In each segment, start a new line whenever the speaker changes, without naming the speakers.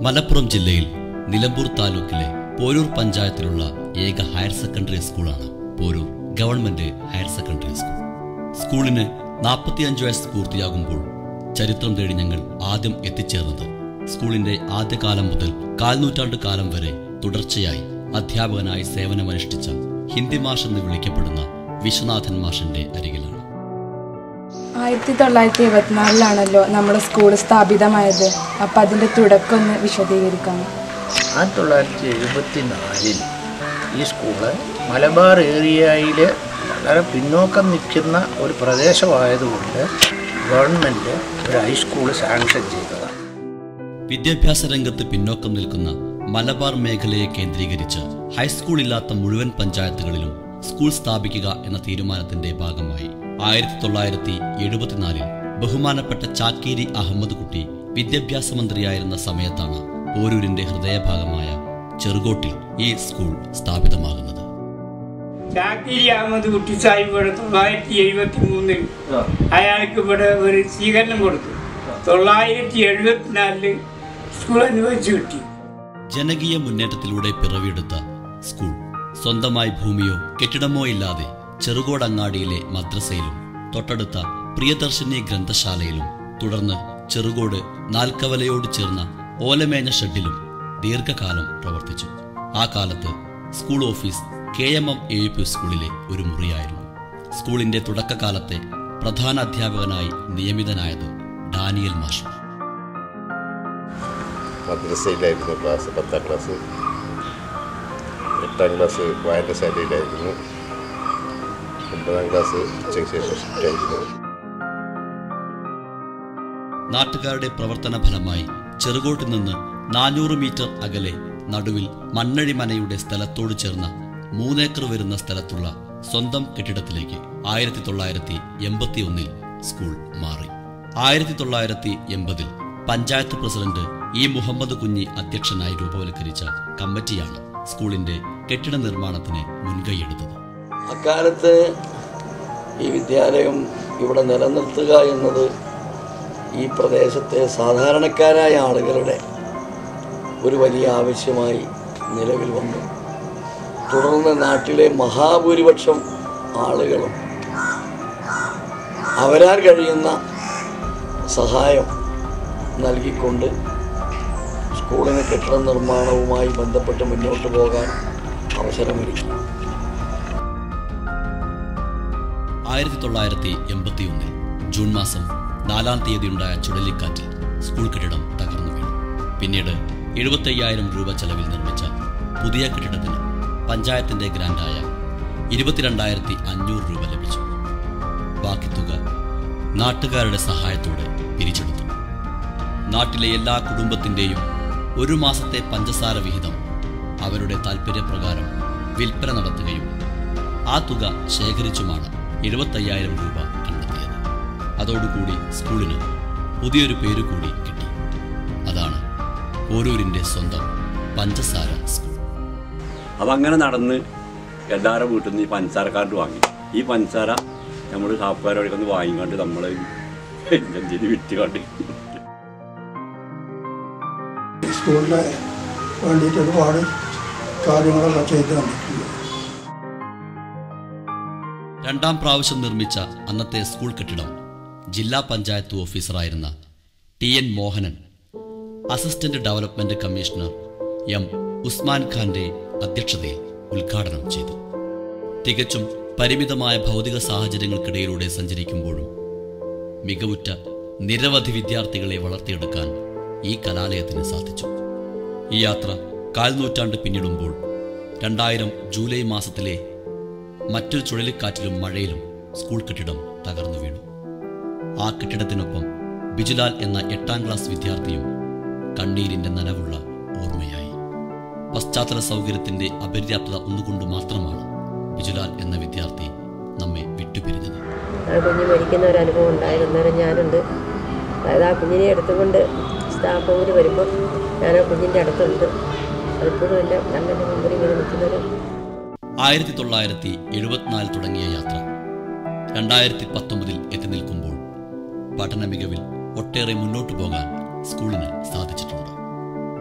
മലപ്പുറം ജില്ലയിൽ നിലമ്പൂർ താലൂക്കിലെ പോരൂർ പഞ്ചായത്തിലുള്ള ഏക ഹയർ സെക്കൻഡറി സ്കൂളാണ് Porur government higher secondary school സ്കൂളിന് നാൽപ്പത്തിയഞ്ച് വയസ്സ് പൂർത്തിയാകുമ്പോൾ ചരിത്രം തേടി ഞങ്ങൾ ആദ്യം എത്തിച്ചേർന്നത് സ്കൂളിന്റെ ആദ്യകാലം മുതൽ കാൽനൂറ്റാണ്ട് കാലം വരെ തുടർച്ചയായി അധ്യാപകനായി സേവനമനുഷ്ഠിച്ച ഹിന്ദി മാഷ് എന്ന് വിളിക്കപ്പെടുന്ന വിശ്വനാഥൻ മാഷിന്റെ അരികിലാണ്
ആയിരത്തി തൊള്ളായിരത്തി എഴുപത്തിനാലിലാണല്ലോ നമ്മുടെ സ്കൂൾ സ്ഥാപിതമായത് അപ്പം അതിൻ്റെ തുടക്കം ഒന്ന് വിശദീകരിക്കാം
ആയിരത്തി തൊള്ളായിരത്തി എഴുപത്തി നാലിൽ ഈ സ്കൂള് മലബാർ ഏരിയയിൽ വളരെ പിന്നോക്കം നിൽക്കുന്ന ഒരു പ്രദേശമായതുകൊണ്ട് ഗവൺമെൻറ് ഒരു ഹൈസ്കൂൾ സാങ്ഷൻ ചെയ്തതാണ്
വിദ്യാഭ്യാസ രംഗത്ത് പിന്നോക്കം നിൽക്കുന്ന മലബാർ മേഖലയെ കേന്ദ്രീകരിച്ച് ഹൈസ്കൂൾ ഇല്ലാത്ത മുഴുവൻ പഞ്ചായത്തുകളിലും സ്കൂൾ സ്ഥാപിക്കുക എന്ന തീരുമാനത്തിന്റെ ഭാഗമായി ആയിരത്തി തൊള്ളായിരത്തി എഴുപത്തിനാലിൽ ബഹുമാനപ്പെട്ട ചാക്കേരി അഹമ്മദ് കുട്ടി വിദ്യാഭ്യാസ മന്ത്രിയായിരുന്ന സമയത്താണ് പോരൂരിന്റെ ഹൃദയഭാഗമായ ചെറുകോട്ടിൽ ഈ സ്കൂൾ സ്ഥാപിതമാകുന്നത്
ചാക്കിരി അഹമ്മദ് കുട്ടി സാഹിബ് ഇവിടെ തൊള്ളായിരത്തി എഴുപത്തി മൂന്നിൽ അയാൾക്ക് ഇവിടെ ഒരു സ്വീകരണം കൊടുത്തു തൊള്ളായിരത്തി എഴുപത്തിനാലില് സ്കൂൾ അനുവദിച്ചു കിട്ടി
ജനകീയ മുന്നേറ്റത്തിലൂടെ പിറവിയെടുത്ത സ്കൂൾ സ്വന്തമായി ഭൂമിയോ കെട്ടിടമോ ഇല്ലാതെ ചെറുകോടങ്ങാടിയിലെ മദ്രസയിലും തൊട്ടടുത്ത പ്രിയദർശിനി ഗ്രന്ഥശാലയിലും തുടർന്ന് ചെറുകോട് നാൽക്കവലയോട് ചേർന്ന ഓലമേഞ്ഞ ഷെഡിലും ദീർഘകാലം പ്രവർത്തിച്ചു ആ കാലത്ത് school office K M M A P സ്കൂളിലെ ഒരു മുറിയായിരുന്നു സ്കൂളിന്റെ തുടക്കകാലത്തെ പ്രധാന അധ്യാപകനായി നിയമിതനായത് ഡാനിയൽ മാഷ്
മദ്രസയിലായിരുന്നു ക്ലാസ് പത്താം ക്ലാസ് എട്ടാം ക്ലാസ് വായനശാലയിലായിരുന്നു ഒമ്പതാം ക്ലാസ് ഉച്ചയ്ക്ക് ശേഷം ഷിഫ്റ്റായിരുന്നു
നാട്ടുകാരുടെ പ്രവർത്തന ഫലമായി ചെറുകോട്ടിൽ നിന്ന് നാനൂറ് മീറ്റർ അകലെ നടുവിൽ മണ്ണഴിമനയുടെ സ്ഥലത്തോട് ചേർന്ന മൂന്നേക്കർ വരുന്ന സ്ഥലത്തുള്ള സ്വന്തം കെട്ടിടത്തിലേക്ക് ആയിരത്തി തൊള്ളായിരത്തി എൺപത്തി ഒന്നിൽ സ്കൂൾ മാറി ആയിരത്തി തൊള്ളായിരത്തി എൺപതിൽ പഞ്ചായത്ത് പ്രസിഡന്റ് ഇ മുഹമ്മദ് കുഞ്ഞി അധ്യക്ഷനായി രൂപവൽക്കരിച്ച കമ്മിറ്റിയാണ് സ്കൂളിന്റെ കെട്ടിട നിർമ്മാണത്തിന് മുൻകൈയെടുത്തത്
അക്കാലത്ത് ഈ വിദ്യാലയം ഇവിടെ നിലനിർത്തുക എന്നത് ഈ പ്രദേശത്തെ സാധാരണക്കാരായ ആളുകളുടെ ഒരു വലിയ ആവശ്യമായി നിലവിൽ വന്നു തുടർന്ന് നാട്ടിലെ മഹാഭൂരിപക്ഷം ആളുകളും അവരാൽ കഴിയുന്ന സഹായം നൽകിക്കൊണ്ട് സ്കൂളിന് കെട്ടിട നിർമ്മാണവുമായി ബന്ധപ്പെട്ട് മുന്നോട്ട് പോകാൻ അവസരമൊരുക്കി
ആയിരത്തി തൊള്ളായിരത്തി എൺപത്തി ഒന്നിൽ ജൂൺ മാസം നാലാം തീയതിയുണ്ടായ ചുഴലിക്കാറ്റിൽ സ്കൂൾ കെട്ടിടം തകർന്നു വീണു പിന്നീട് എഴുപത്തയ്യായിരം രൂപ ചെലവിൽ നിർമ്മിച്ച പുതിയ കെട്ടിടത്തിന് പഞ്ചായത്തിന്റെ ഗ്രാൻഡായ ഇരുപത്തിരണ്ടായിരത്തി അഞ്ഞൂറ് രൂപ ലഭിച്ചു ബാക്കി തുക നാട്ടുകാരുടെ സഹായത്തോടെ പിരിച്ചെടുത്തു നാട്ടിലെ എല്ലാ കുടുംബത്തിന്റെയും ഒരു മാസത്തെ പഞ്ചസാര വിഹിതം അവരുടെ താൽപ്പര്യപ്രകാരം വിൽപ്പന നടത്തുകയും ആ തുക ശേഖരിച്ചുമാണ് എഴുപത്തയ്യായിരം രൂപ കണ്ടെത്തിയത് അതോടുകൂടി സ്കൂളിന് പുതിയൊരു പേര് കൂടി കിട്ടി അതാണ് ഓരൂരിന്റെ സ്വന്തം പഞ്ചസാര സ്കൂൾ
അതങ്ങനെ നടന്ന് എല്ലാവരുടെ വീട്ടിൽ നിന്ന് ഈ പഞ്ചസാര കാർഡ് വാങ്ങി ഈ പഞ്ചസാര നമ്മൾ ഷാപ്പുകാരോടൊക്കെ ഒന്ന് വാങ്ങിക്കാണ്ട് നമ്മൾ എന്തിന് വിറ്റ് കാട്ടി
സ്കൂളിന് വേണ്ടിയിട്ട് ഒരുപാട് കാര്യങ്ങളൊക്കെ ചെയ്തു തന്നിട്ടുണ്ട്
രണ്ടാം പ്രാവശ്യം നിർമ്മിച്ച അന്നത്തെ സ്കൂൾ കെട്ടിടം ജില്ലാ പഞ്ചായത്ത് ഓഫീസറായിരുന്ന T N Mohanan assistant development commissioner M Usman ഖാന്റെ അധ്യക്ഷതയിൽ ഉദ്ഘാടനം ചെയ്തു തികച്ചും പരിമിതമായ ഭൗതിക സാഹചര്യങ്ങൾക്കിടയിലൂടെ സഞ്ചരിക്കുമ്പോഴും മികവുറ്റ നിരവധി വിദ്യാർത്ഥികളെ വളർത്തിയെടുക്കാൻ ഈ കലാലയത്തിന് സാധിച്ചു ഈ യാത്ര കാൽനൂറ്റാണ്ട് പിന്നിടുമ്പോൾ രണ്ടായിരം ജൂലൈ മാസത്തിലെ മറ്റൊരു ചുഴലിക്കാറ്റിലും മഴയിലും സ്കൂൾ കെട്ടിടം തകർന്നു വീണു ആ കെട്ടിടത്തിനൊപ്പം ബിജുലാൽ എന്ന എട്ടാം ക്ലാസ് വിദ്യാർത്ഥിയും കണ്ണീരിന്റെ നനവുള്ള ഓർമ്മയായി പശ്ചാത്തല സൗകര്യത്തിന്റെ അപര്യാപ്തത ഒന്നുകൊണ്ട് മാത്രമാണ് ബിജുലാൽ എന്ന വിദ്യാർത്ഥി നമ്മെ വിട്ടുപിരിഞ്ഞത്
ആ കുഞ്ഞ് മരിക്കുന്ന ഒരു അനുഭവം ഉണ്ടായിരുന്നേരം ഞാനുണ്ട് അതായത് ആ കുഞ്ഞിനെ എടുത്തുകൊണ്ട് സ്റ്റാഫ് റൂമിൽ വരുമ്പോൾ ഞാൻ ആ കുഞ്ഞിൻ്റെ അടുത്തുണ്ട് അതിപ്പോഴും എൻ്റെ കണ്ണിൻ്റെ മുമ്പിൽ ഇങ്ങനെ നിൽക്കുന്നൊരു
ആയിരത്തി തൊള്ളായിരത്തി എഴുപത്തിനാല് തുടങ്ങിയ യാത്ര രണ്ടായിരത്തി പത്തൊമ്പതിൽ എത്തി നിൽക്കുമ്പോൾ പഠന മികവിൽ ഒട്ടേറെ മുന്നോട്ടു പോകാൻ സ്കൂളിന് സാധിച്ചിട്ടുണ്ട്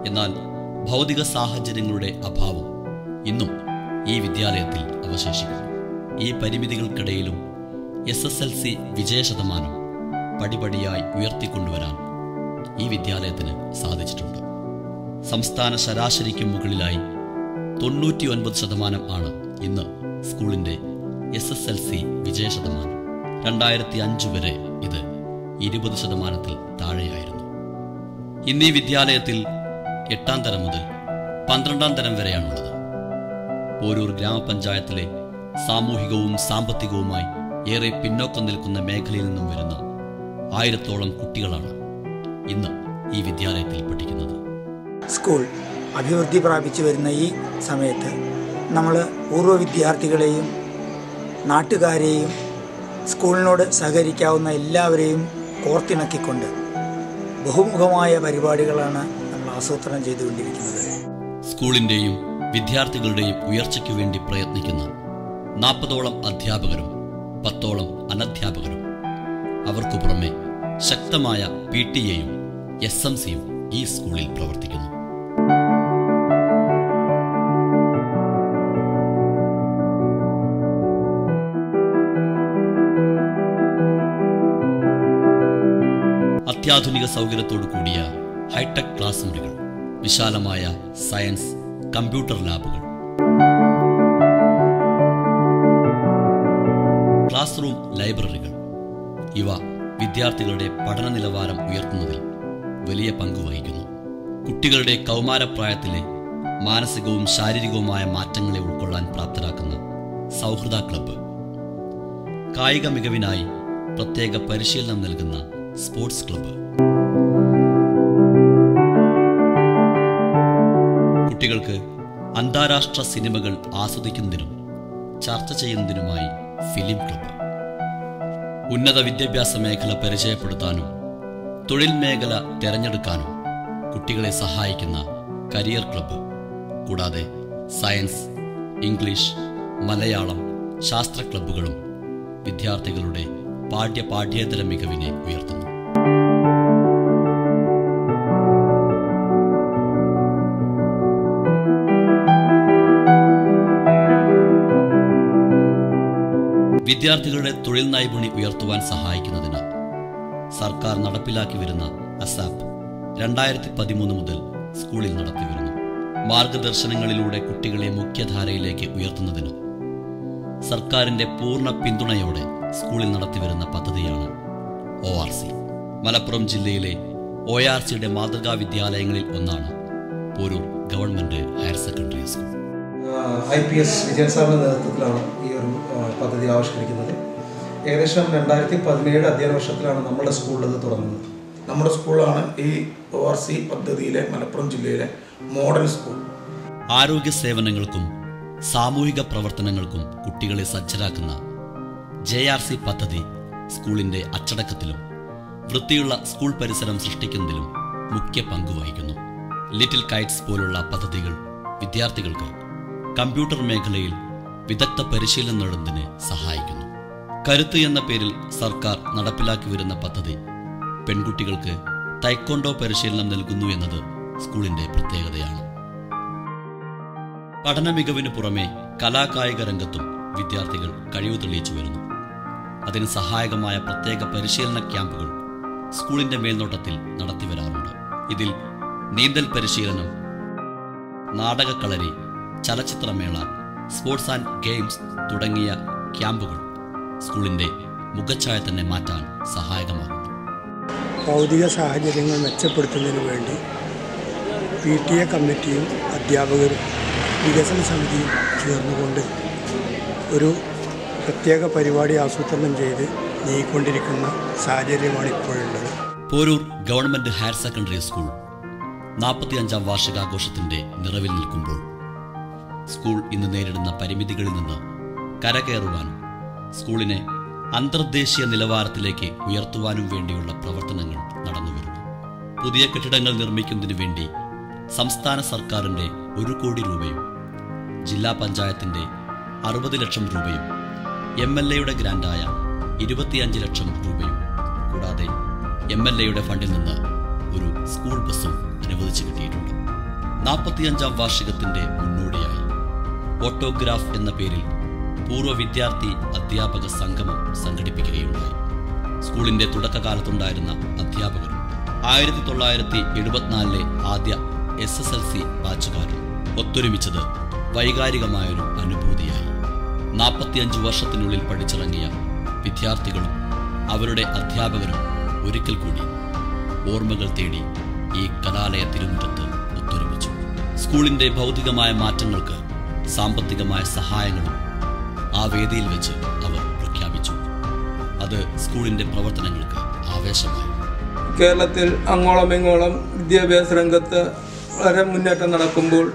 എന്നാൽ ഭൗതിക സാഹചര്യങ്ങളുടെ അഭാവം ഇന്നും ഈ വിദ്യാലയത്തിൽ അവശേഷിക്കുന്നു ഈ പരിമിതികൾക്കിടയിലും എസ് എസ് എൽ സി വിജയശതമാനം പടിപടിയായി ഉയർത്തിക്കൊണ്ടുവരാൻ ഈ വിദ്യാലയത്തിന് സാധിച്ചിട്ടുണ്ട് സംസ്ഥാന ശരാശരിക്ക് മുകളിലായി തൊണ്ണൂറ്റി ഒൻപത് ശതമാനം ആണ് ഇന്ന് സ്കൂളിൻ്റെ എസ് എസ് എൽ സി വിജയശതമാനം രണ്ടായിരത്തി അഞ്ച് വരെ ഇത് ഇരുപത് ശതമാനത്തിൽ താഴെയായിരുന്നു ഇന്ന് ഈ വിദ്യാലയത്തിൽ എട്ടാം തരം മുതൽ പന്ത്രണ്ടാം തരം വരെയാണുള്ളത് പോരൂർ ഗ്രാമപഞ്ചായത്തിലെ സാമൂഹികവും സാമ്പത്തികവുമായി ഏറെ പിന്നോക്കം നിൽക്കുന്ന മേഖലയിൽ നിന്നും വരുന്ന ആയിരത്തോളം കുട്ടികളാണ് ഇന്ന് ഈ വിദ്യാലയത്തിൽ പഠിക്കുന്നത്
സ്കൂൾ അഭിവൃദ്ധി പ്രാപിച്ചു വരുന്ന ഈ സമയത്ത് നമ്മൾ പൂർവ്വ വിദ്യാർത്ഥികളെയും നാട്ടുകാരെയും സ്കൂളിനോട് സഹകരിക്കാവുന്ന എല്ലാവരെയും കോർത്തിണക്കിക്കൊണ്ട് ബഹുമുഖമായ പരിപാടികളാണ് നമ്മൾ ആസൂത്രണം ചെയ്തുകൊണ്ടിരിക്കുന്നത്
സ്കൂളിന്റെയും വിദ്യാർത്ഥികളുടെയും ഉയർച്ചയ്ക്കു വേണ്ടി പ്രയത്നിക്കുന്ന നാൽപ്പതോളം അധ്യാപകരും പത്തോളം അനധ്യാപകരും അവർക്കു പുറമെ ശക്തമായ പി ടി എയും എസ് എം സിയും ഈ സ്കൂളിൽ പ്രവർത്തിക്കുന്നു അത്യാധുനിക സൗകര്യത്തോടു കൂടിയ ഹൈടെക് ക്ലാസ് മുറികൾ വിശാലമായ സയൻസ് കമ്പ്യൂട്ടർ ലാബുകൾ ക്ലാസ് റൂം ലൈബ്രറികൾ ഇവ വിദ്യാർത്ഥികളുടെ പഠന നിലവാരം ഉയർത്തുന്നതിൽ വലിയ പങ്ക് വഹിക്കുന്നു കുട്ടികളുടെ കൗമാരപ്രായത്തിലെ മാനസികവും ശാരീരികവുമായ മാറ്റങ്ങളെ ഉൾക്കൊള്ളാൻ പ്രാപ്തരാക്കുന്ന സൗഹൃദ ക്ലബ്ബ് കായിക മികവിനായി പ്രത്യേക പരിശീലനം നൽകുന്ന സ്പോർട്സ് ക്ലബ്ബ് കുട്ടികൾക്ക് അന്താരാഷ്ട്ര സിനിമകൾ ആസ്വദിക്കുന്നതിനും ചർച്ച ചെയ്യുന്നതിനുമായി ഫിലിം ക്ലബ്ബ് ഉന്നത വിദ്യാഭ്യാസ മേഖല പരിചയപ്പെടുത്താനും തൊഴിൽ മേഖല തിരഞ്ഞെടുക്കാനും കുട്ടികളെ സഹായിക്കുന്ന കരിയർ ക്ലബ്ബ് കൂടാതെ സയൻസ് ഇംഗ്ലീഷ് മലയാളം ശാസ്ത്ര ക്ലബ്ബുകളും വിദ്യാർത്ഥികളുടെ പാഠ്യ പാഠ്യേതര മികവിനെ ഉയർത്തുന്നു വിദ്യാർത്ഥികളുടെ തൊഴിൽ നൈപുണി ഉയർത്തുവാൻ സഹായിക്കുന്നതിന് സർക്കാർ നടപ്പിലാക്കി വരുന്ന അസാപ്പ് രണ്ടായിരത്തി പതിമൂന്ന് മുതൽ സ്കൂളിൽ നടത്തിവരുന്നു മാർഗദർശനങ്ങളിലൂടെ കുട്ടികളെ മുഖ്യധാരയിലേക്ക് ഉയർത്തുന്നതിന് സർക്കാരിന്റെ പൂർണ്ണ പിന്തുണയോടെ സ്കൂളിൽ നടത്തിവരുന്ന പദ്ധതിയാണ് ഒ ആർ സി മലപ്പുറം ജില്ലയിലെ ഒ ആർ സിയുടെ മാതൃകാ വിദ്യാലയങ്ങളിൽ ഒന്നാണ് Porur government higher secondary school
I P S Vijayan സാറിൻ്റെ നേതൃത്വത്തിലാണ് ഈ ഒരു ആ, പദ്ധതി ആവിഷ്കരിക്കുന്നത് ഏകദേശം രണ്ടായിരത്തി പതിനേഴ് അധ്യയന വർഷത്തിലാണ് നമ്മുടെ സ്കൂളിൽ ഇത് തുടങ്ങുന്നത്
നമ്മുടെ സ്കൂളാണ് ഈ ഒ ആർ സി പദ്ധതിയിലെ മലപ്പുറം ജില്ലയിലെ മോഡൽ സ്കൂൾ
ആരോഗ്യ സേവനങ്ങൾക്കും സാമൂഹിക പ്രവർത്തനങ്ങൾക്കും കുട്ടികളെ സജ്ജരാക്കുന്ന ജെ ആർ സി പദ്ധതി സ്കൂളിന്റെ അച്ചടക്കത്തിലും വൃത്തിയുള്ള സ്കൂൾ പരിസരം സൃഷ്ടിക്കുന്നതിലും മുഖ്യ പങ്ക് വഹിക്കുന്നു ലിറ്റിൽ കൈറ്റ്സ് പോലുള്ള പദ്ധതികൾ വിദ്യാർത്ഥികൾക്ക് കമ്പ്യൂട്ടർ മേഖലയിൽ വിദഗ്ധ പരിശീലനം നേടുന്നതിന് സഹായിക്കുന്നു കരുത്ത് എന്ന പേരിൽ സർക്കാർ നടപ്പിലാക്കി വരുന്ന പദ്ധതി പെൺകുട്ടികൾക്ക് തൈക്കൊണ്ടോ പരിശീലനം നൽകുന്നു എന്നത് സ്കൂളിന്റെ പ്രത്യേകതയാണ് പഠന മികവിന് പുറമെ കലാകായിക രംഗത്തും വിദ്യാർത്ഥികൾ കഴിവ് തെളിയിച്ചു വരുന്നു അതിന് സഹായകമായ പ്രത്യേക പരിശീലന ക്യാമ്പുകൾ സ്കൂളിന്റെ മേൽനോട്ടത്തിൽ നടത്തിവരാറുണ്ട് ഇതിൽ നീന്തൽ പരിശീലനം നാടകക്കളരി ചലച്ചിത്രമേള സ്പോർട്സ് ആൻഡ് ഗെയിംസ് തുടങ്ങിയ ക്യാമ്പുകൾ സ്കൂളിന്റെ മുഖച്ഛായ തന്നെ മാറ്റാൻ സഹായകമാകുന്നു
ഭൗതിക സാഹചര്യങ്ങൾ മെച്ചപ്പെടുത്തുന്നതിന് വേണ്ടി പി ടി എ കമ്മിറ്റിയും അധ്യാപകരും വികസന സമിതിയും ചേർന്നുകൊണ്ട് ഒരു പ്രത്യേക പരിപാടി ആസൂത്രണം ചെയ്ത് നീങ്ങിക്കൊണ്ടിരിക്കുന്ന സാഹചര്യമാണ് ഇപ്പോഴുള്ളത്
Porur government higher secondary school നാൽപ്പത്തിയഞ്ചാം വാർഷികാഘോഷത്തിന്റെ നിറവിൽ നിൽക്കുമ്പോൾ സ്കൂൾ ഇന്ന് നേരിടുന്ന പരിമിതികളിൽ നിന്ന് കരകയറുവാനും സ്കൂളിനെ അന്തർദേശീയ നിലവാരത്തിലേക്ക് ഉയർത്തുവാനും വേണ്ടിയുള്ള പ്രവർത്തനങ്ങൾ നടന്നുവരുന്നു പുതിയ കെട്ടിടങ്ങൾ നിർമ്മിക്കുന്നതിന് വേണ്ടി സംസ്ഥാന സർക്കാരിന്റെ ഒരു കോടി രൂപയും ജില്ലാ പഞ്ചായത്തിന്റെ അറുപത് ലക്ഷം രൂപയും എം എൽ എയുടെ ഗ്രാൻഡായ ഇരുപത്തിയഞ്ച് ലക്ഷം രൂപയും കൂടാതെ എം എൽ എയുടെ ഫണ്ടിൽ നിന്ന് ഒരു സ്കൂൾ ബസ്സും അനുവദിച്ചു കിട്ടിയിട്ടുണ്ട് നാൽപ്പത്തിയഞ്ചാം വാർഷികത്തിന്റെ മുന്നോടിയായി ഓട്ടോഗ്രാഫ് എന്ന പേരിൽ പൂർവ്വ വിദ്യാർത്ഥി അധ്യാപക സംഗമം സംഘടിപ്പിക്കുകയുണ്ടായി സ്കൂളിന്റെ തുടക്കകാലത്തുണ്ടായിരുന്ന അധ്യാപകരും ആയിരത്തി തൊള്ളായിരത്തി എഴുപത്തിനാലിലെ ആദ്യ എസ് എസ് എൽ സി ബാച്ചുകാരും ഒത്തൊരുമിച്ചത് വൈകാരികമായൊരു അനുഭൂതിയായി നാൽപ്പത്തിയഞ്ച് വർഷത്തിനുള്ളിൽ പഠിച്ചിറങ്ങിയ വിദ്യാർത്ഥികളും അവരുടെ അധ്യാപകരും ഒരിക്കൽ കൂടി ഓർമ്മകൾ തേടി ഈ കലാലയ തിരുമുറ്റത്ത് ഒത്തൊരുമിച്ചു സ്കൂളിന്റെ ഭൗതികമായ മാറ്റങ്ങൾക്ക് സാമ്പത്തികമായ സഹായങ്ങളും ആ വേദിയിൽ വെച്ച് അവർ പ്രഖ്യാപിച്ചു അത് സ്കൂളിന്റെ പ്രവർത്തനങ്ങൾക്ക് ആവേശമായി
കേരളത്തിൽ അങ്ങോളം ഇങ്ങോളം വിദ്യാഭ്യാസ രംഗത്ത് വളരെ മുന്നേറ്റം നടക്കുമ്പോൾ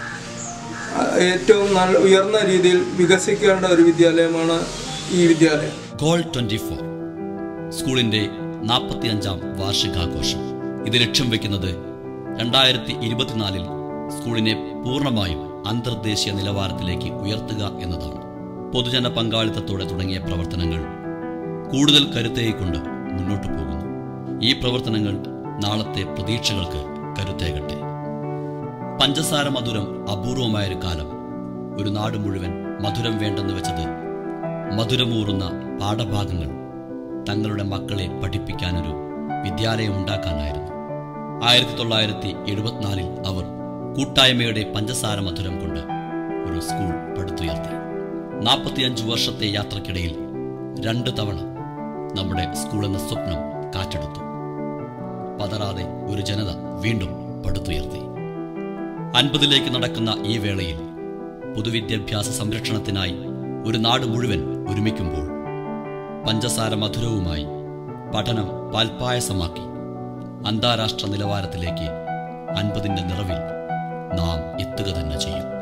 ആ, ഏറ്റവും നല്ല ഉയർന്ന രീതിയിൽ വികസിക്കേണ്ട ഒരു വിദ്യാലയമാണ് ഈ വിദ്യാലയം
കോൾ ട്വന്റി ഫോർ സ്കൂളിന്റെ നാൽപ്പത്തിയഞ്ചാം വാർഷികാഘോഷം ഇത് ലക്ഷ്യം വെക്കുന്നത് രണ്ടായിരത്തി ഇരുപത്തിനാലിൽ സ്കൂളിനെ പൂർണ്ണമായും അന്തർദേശീയ നിലവാരത്തിലേക്ക് ഉയർത്തുക എന്നതാണ് പൊതുജന പങ്കാളിത്തത്തോടെ തുടങ്ങിയ പ്രവർത്തനങ്ങൾ കൂടുതൽ കരുത്തേക്കൊണ്ട് മുന്നോട്ടു പോകുന്നു ഈ പ്രവർത്തനങ്ങൾ നാളത്തെ പ്രതീക്ഷകൾക്ക് കരുത്തേകട്ടെ പഞ്ചസാര മധുരം അപൂർവമായൊരു കാലം ഒരു നാട് മുഴുവൻ മധുരം വേണ്ടെന്ന് വെച്ചത് മധുരമൂറുന്ന പാഠഭാഗങ്ങൾ തങ്ങളുടെ മക്കളെ പഠിപ്പിക്കാനൊരു വിദ്യാലയം ഉണ്ടാക്കാനായിരുന്നു ആയിരത്തി തൊള്ളായിരത്തി എഴുപത്തിനാലിൽ അവർ കൂട്ടായ്മയുടെ പഞ്ചസാര മധുരം കൊണ്ട് ഒരു സ്കൂൾ പടുത്തുയർത്തി നാൽപ്പത്തിയഞ്ച് വർഷത്തെ യാത്രക്കിടയിൽ രണ്ട് തവണ നമ്മുടെ സ്കൂൾ എന്ന സ്വപ്നം കാറ്റെടുത്തു പതറാതെ ഒരു ജനത വീണ്ടും പടുത്തുയർത്തി അൻപതിലേക്ക് നടക്കുന്ന ഈ വേളയിൽ പൊതുവിദ്യാഭ്യാസ സംരക്ഷണത്തിനായി ഒരു നാട് മുഴുവൻ ഒരുമിക്കുമ്പോൾ പഞ്ചസാര മധുരവുമായി പഠനം പാൽപ്പായസമാക്കി അന്താരാഷ്ട്ര നിലവാരത്തിലേക്ക് അൻപതിൻ്റെ നിറവിൽ നാം എത്തുക തന്നെ ചെയ്യും